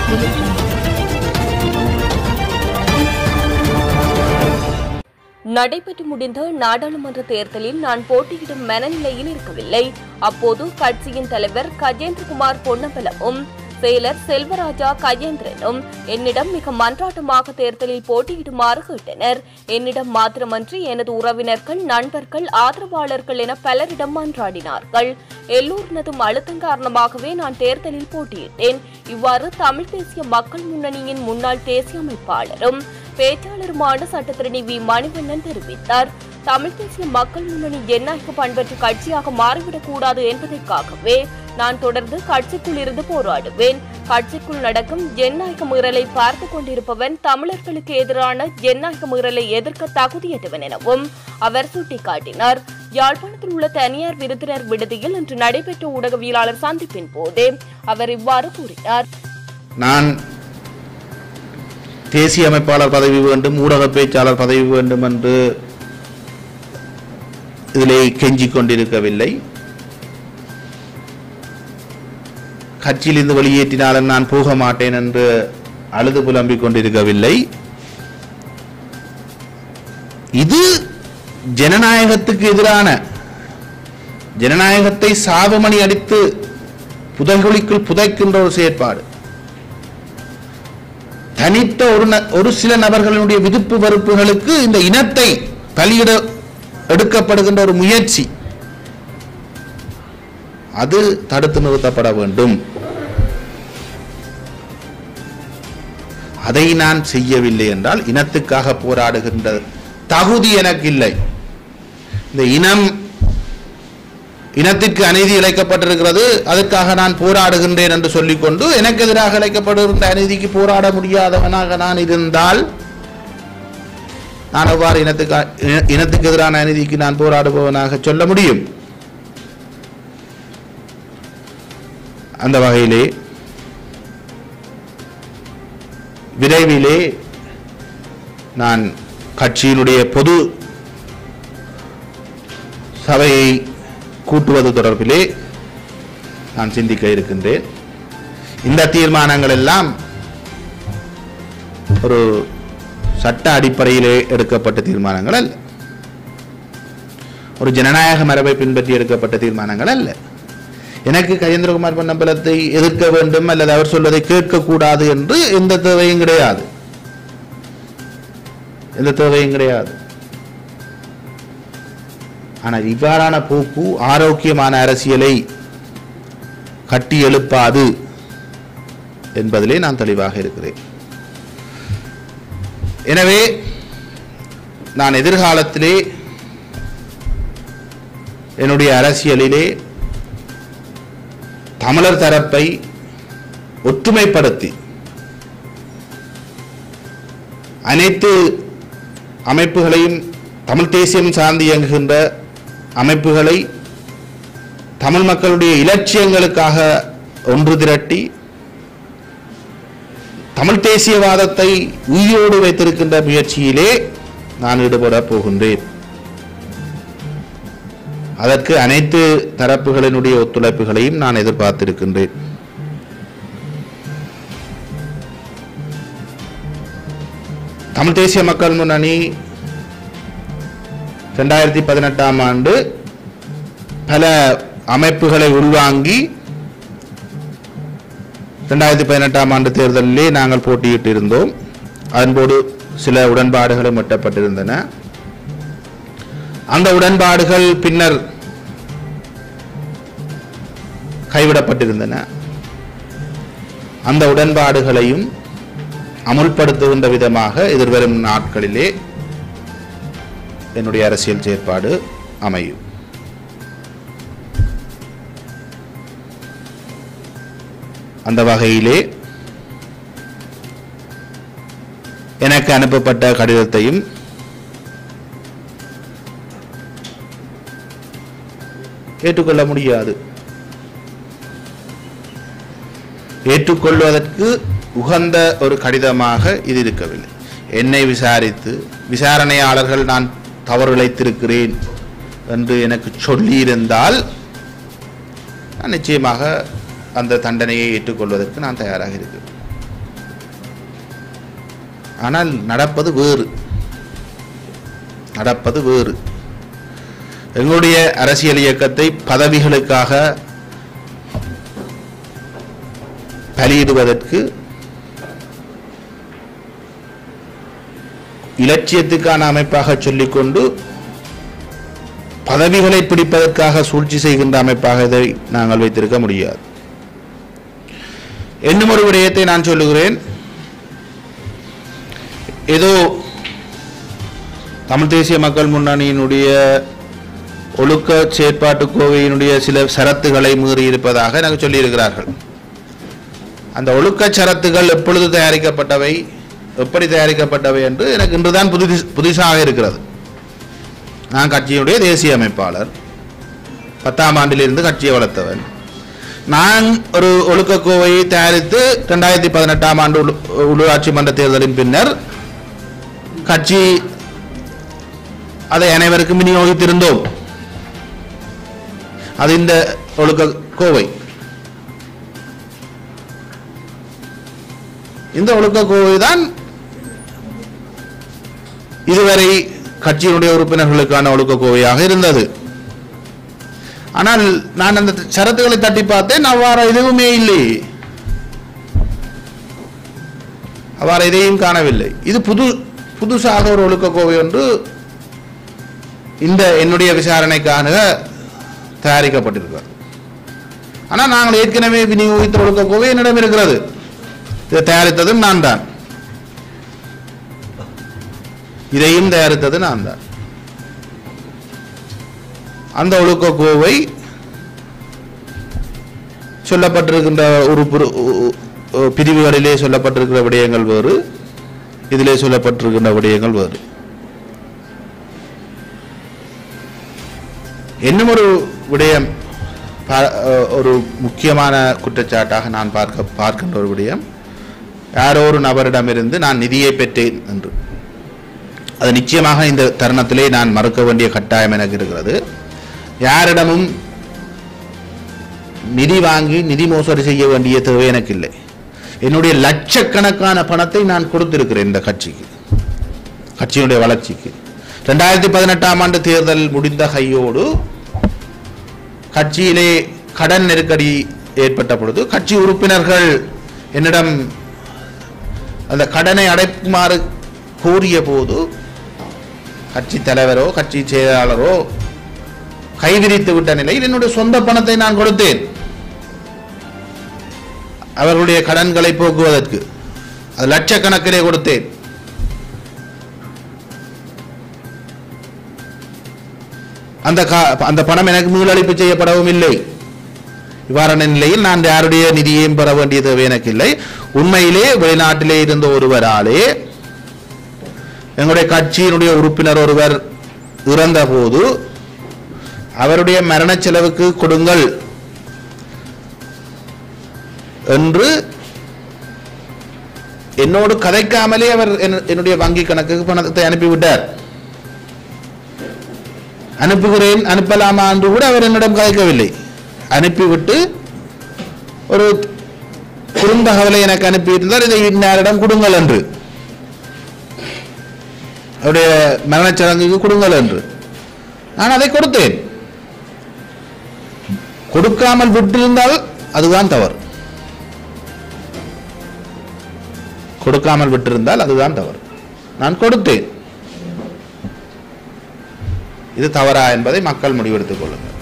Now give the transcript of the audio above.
நடைபெற்று முடிந்த நாடாளுமன்ற தேர்தலில் நான் போட்டியிடும் மனநிலையில் இருக்கவில்லை அப்போது கட்சியின் தலைவர் கஜேந்திரகுமார் பொன்னம்பலமும் செயலர் செல்வராஜா கஜேந்திரனும் என்னிடம் மிக மன்றாட்டமாக தேர்தலில் போட்டியிடுமாறு கேட்டனர் என்னிடம் மாத்திரமன்றி எனது உறவினர்கள் நண்பர்கள் ஆதரவாளர்கள் என பலரிடம் மன்றாடினார்கள் எல்லோரினதும் அழுத்தம் காரணமாகவே நான் தேர்தலில் போட்டியிட்டேன் இவ்வாறு தமிழ் தேசிய மக்கள் முன்னணியின் முன்னாள் தேசிய அமைப்பாளரும் பேச்சாளருமான சட்டத்திரணி வி மணிவண்ணன் தெரிவித்தார் தமிழ் தேசிய மக்கள் முன்னணி ஜனநாயக பண்பற்ற கட்சியாக மாறிவிடக் கூடாது என்பதற்காகவே நான் தொடர்ந்து கட்சிக்குள் இருந்து போராடுவேன் கட்சிக்குள் நடக்கும் ஜனநாயக மீறலை பார்த்துக் கொண்டிருப்பவன் தமிழர்களுக்கு எதிரான ஜனநாயக மீறலை எதிர்க்க தகுதியற்றவன் எனவும் அவர் சுட்டிக்காட்டினார் யாழ்ப்பாணத்தில் உள்ள தனியார் விருந்தினர் விடுதியில் இன்று நடைபெற்ற ஊடகவியலாளர் சந்திப்பின் போதே அவர் இவ்வாறு கூறினார் நான் தேசிய அமைப்பாளர் பதவி வேண்டும் ஊடக பேச்சாளர் பதவி வேண்டும் என்று இதிலே கெஞ்சிக் கொண்டிருக்கவில்லை கட்சியிலிருந்து வெளியேற்றினாலும் நான் போக மாட்டேன் என்று அழுது புலம்பிக் கொண்டிருக்கவில்லை இது ஜனநாயகத்துக்கு எதிரான ஜனநாயகத்தை சாபமணி அடித்து புதைகுழிக்குள் புதைக்கின்ற ஒரு செயற்பாடு தனித்த ஒரு ந- ஒரு சில நபர்களுடைய விருப்பு வெறுப்புகளுக்கு இந்த இனத்தை பலியிட எடுக்கப்படுகின்ற ஒரு முயற்சி அது தடுத்து நிறுத்தப்பட வேண்டும் அதை நான் செய்யவில்லை என்றால் இனத்துக்காக போராடுகின்ற தகுதி எனக்கு இல்லை இந்த இனம் இனத்திற்கு அநீதி இழைக்கப்பட்டிருக்கிறது அதற்காக நான் போராடுகின்றேன் என்று சொல்லிக்கொண்டு எனக்கு எதிராக இழைக்கப்படுகின்ற அநீதிக்கு போராட முடியாதவனாக நான் இருந்தால் நான் எவ்வாறு இனத்துக்கு இன- இனத்துக்கு எதிரான அநீதிக்கு நான் போராடுபவனாக சொல்ல முடியும் அந்த வகையிலே விரைவிலே நான் கட்சியினுடைய பொது சபையை கூட்டுவது தொடர்பிலே நான் சிந்திக்க இருக்கின்றேன் இந்த தீர்மானங்கள் எல்லாம் ஒரு சட்ட அடிப்படையிலே எடுக்கப்பட்ட தீர்மானங்கள் அல்ல ஒரு ஜனநாயக மரபை பின்பற்றி எடுக்கப்பட்ட தீர்மானங்கள் அல்ல எனக்கு கஜேந்திரகுமார் பொன்னம்பலத்தை எதிர்க்க வேண்டும் அல்லது அவர் சொல்வதை கேட்கக்கூடாது என்று எந்த தேவையும் கிடையாது எந்த தேவையும் கிடையாது ஆனால் இவ்வாறான போக்கு ஆரோக்கியமான அரசியலை கட்டி எழுப்பாது என்பதிலே நான் தெளிவாக இருக்கிறேன் எனவே நான் எதிர்காலத்திலே என்னுடைய அரசியலிலே தமிழர் தரப்பை ஒற்றுமைப்படுத்தி அனைத்து அமைப்புகளையும் தமிழ் தேசியம் சார்ந்து இயங்குகின்ற அமைப்புகளை தமிழ் மக்களுடைய இலட்சியங்களுக்காக ஒன்று திரட்டி தமிழ் தேசியவாதத்தை உயிரோடு வைத்திருக்கின்ற முயற்சியிலே நான் ஈடுபடப் போகின்றேன் அதற்கு அனைத்து தரப்புகளினுடைய ஒத்துழைப்புகளையும் நான் எதிர்பார்த்திருக்கின்றேன் தமிழ் தேசிய மக்கள் முன்னணி ரெண்டாயிரத்தி பதினெட்டாம் ஆண்டு பல அமைப்புகளை உள்வாங்கி ரெண்டாயிரத்தி பதினெட்டாம் ஆண்டு தேர்தலிலே நாங்கள் போட்டியிட்டு இருந்தோம் அதன்போடு சில உடன்பாடுகளும் எட்டப்பட்டிருந்தன அந்த உடன்பாடுகள் பின்னர் கைவிடப்பட்டிருந்தன அந்த உடன்பாடுகளையும் அமுல்படுத்துகின்ற விதமாக எதிர்வரும் நாட்களிலே என்னுடைய அரசியல் செயற்பாடு அமையும் அந்த வகையிலே எனக்கு அனுப்பப்பட்ட கடிதத்தையும் ஏற்றுக்கொள்ள முடியாது ஏற்றுக்கொள்வதற்கு உகந்த ஒரு கடிதமாக இது இருக்கவில்லை என்னை விசாரித்து விசாரணையாளர்கள் நான் தவறு இழைத்திருக்கிறேன் என்று எனக்கு சொல்லியிருந்தால் நான் நிச்சயமாக அந்த தண்டனையை ஏற்றுக்கொள்வதற்கு நான் தயாராக இருக்கிறேன் ஆனால் நடப்பது வேறு நடப்பது வேறு எங்களுடைய அரசியல் இயக்கத்தை பதவிகளுக்காக பலியிடுவதற்கு இலட்சியத்துக்கான அமைப்பாக சொல்லிக்கொண்டு பதவிகளை பிடிப்பதற்காக சூழ்ச்சி செய்கின்ற அமைப்பாக இதை நாங்கள் வைத்திருக்க முடியாது இன்னும் ஒரு விடயத்தை நான் சொல்லுகிறேன் ஏதோ தமிழ் தேசிய மக்கள் முன்னணியினுடைய ஒழுக்க செயற்பாட்டு கோவையினுடைய சில சரத்துகளை மீறி இருப்பதாக எனக்கு சொல்லியிருக்கிறார்கள் அந்த ஒழுக்க சரத்துகள் எப்பொழுது தயாரிக்கப்பட்டவை எப்படி தயாரிக்கப்பட்டவை என்று எனக்கு இன்றுதான் புது புதுசாக இருக்கிறது நான் கட்சியினுடைய தேசிய அமைப்பாளர் பத்தாம் ஆண்டிலிருந்து கட்சியை வளர்த்தவன் நான் ஒரு ஒழுக்க கோவையை தயாரித்து ரெண்டாயிரத்தி பதினெட்டாம் ஆண்டு உள்- உள்ளூராட்சி மன்ற தேர்தலின் பின்னர் கட்சி அதை அனைவருக்கும் விநியோகித்திருந்தோம் அது இந்த ஒழுக்க கோவை இந்த ஒழுக்க கோவை தான் இதுவரை கட்சியினுடைய உறுப்பினர்களுக்கான ஒழுக்க கோவையாக இருந்தது ஆனால் நான் அந்த சரத்துகளை தட்டி பார்த்தேன் அவ்வாறு எதுவுமே இல்லை அவ்வாறு எதையும் காணவில்லை இது புது புதுசாக ஒரு ஒழுக்க கோவை ஒன்று இந்த என்னுடைய விசாரணைக்கான தயாரிக்கப்பட்டிருக்கிறது ஆனால் நாங்கள் ஏற்கனவே விநியோகித்த ஒழுக்க கோவை என்னிடம் இருக்கிறது இதை தயாரித்ததும் நான் தான் இதையும் தயாரித்தது நான் தான் அந்த ஒழுக்க கோவை சொல்லப்பட்டிருக்கின்ற ஒரு புரு- உ- உ- பிரிவுகளிலே சொல்லப்பட்டிருக்கிற விடயங்கள் வேறு இதிலே சொல்லப்பட்டிருக்கின்ற விடயங்கள் வேறு இன்னும் ஒரு விடயம் பா- அஹ் ஒரு முக்கியமான குற்றச்சாட்டாக நான் பார்க்க பார்க்கின்ற ஒரு விடயம் யாரோ ஒரு நபரிடமிருந்து நான் நிதியை பெற்றேன் என்று அது நிச்சயமாக இந்த தருணத்திலே நான் மறுக்க வேண்டிய கட்டாயம் எனக்கு இருக்கிறது யாரிடமும் நிதி வாங்கி நிதி மோசடி செய்ய வேண்டிய தேவை எனக்கு இல்லை என்னுடைய லட்சக்கணக்கான பணத்தை நான் கொடுத்திருக்கிறேன் இந்த கட்சிக்கு கட்சியினுடைய வளர்ச்சிக்கு ரெண்டாயிரத்தி பதினெட்டாம் ஆண்டு தேர்தல் முடிந்த கையோடு கட்சியிலே கடன் நெருக்கடி ஏற்பட்ட பொழுது கட்சி உறுப்பினர்கள் என்னிடம் அந்த கடனை அடைக்குமாறு கூறிய போது கட்சி தலைவரோ கட்சி செயலாளரோ கைவிரித்து விட்ட நிலையில் என்னுடைய சொந்த பணத்தை நான் கொடுத்தேன் அவர்களுடைய கடன்களை போக்குவதற்கு அது லட்சக்கணக்கிலே கொடுத்தேன் அந்த கா- அந்த பணம் எனக்கு மீளளிப்பு செய்யப்படவும் இல்லை இவ்வாறான நிலையில் நான் யாருடைய நிதியையும் பெற வேண்டிய தேவை எனக்கு இல்லை உண்மையிலே வெளிநாட்டிலே இருந்த ஒருவராலே எங்களுடைய கட்சியினுடைய உறுப்பினர் ஒருவர் இறந்த போது அவருடைய மரண செலவுக்கு கொடுங்கள் என்று என்னோடு கதைக்காமலே அவர் என்- என்னுடைய வங்கி கணக்குக்கு பணத்தை அனுப்பிவிட்டார் அனுப்புகிறேன் அனுப்பலாமா என்று கூட அவர் என்னிடம் கதைக்கவில்லை அனுப்பிவிட்டு ஒரு குறுந்தகவலை எனக்கு அனுப்பியிருந்தார் இதை இன்னாரிடம் கொடுங்கள் என்று அவருடைய மரணச் சடங்குக்கு கொடுங்கள் என்று நான் அதை கொடுத்தேன் கொடுக்காமல் விட்டிருந்தால் அதுதான் தவறு கொடுக்காமல் விட்டிருந்தால் அதுதான் தவறு நான் கொடுத்தேன் இது தவறா என்பதை மக்கள் முடிவெடுத்துக் கொள்ளுங்கள்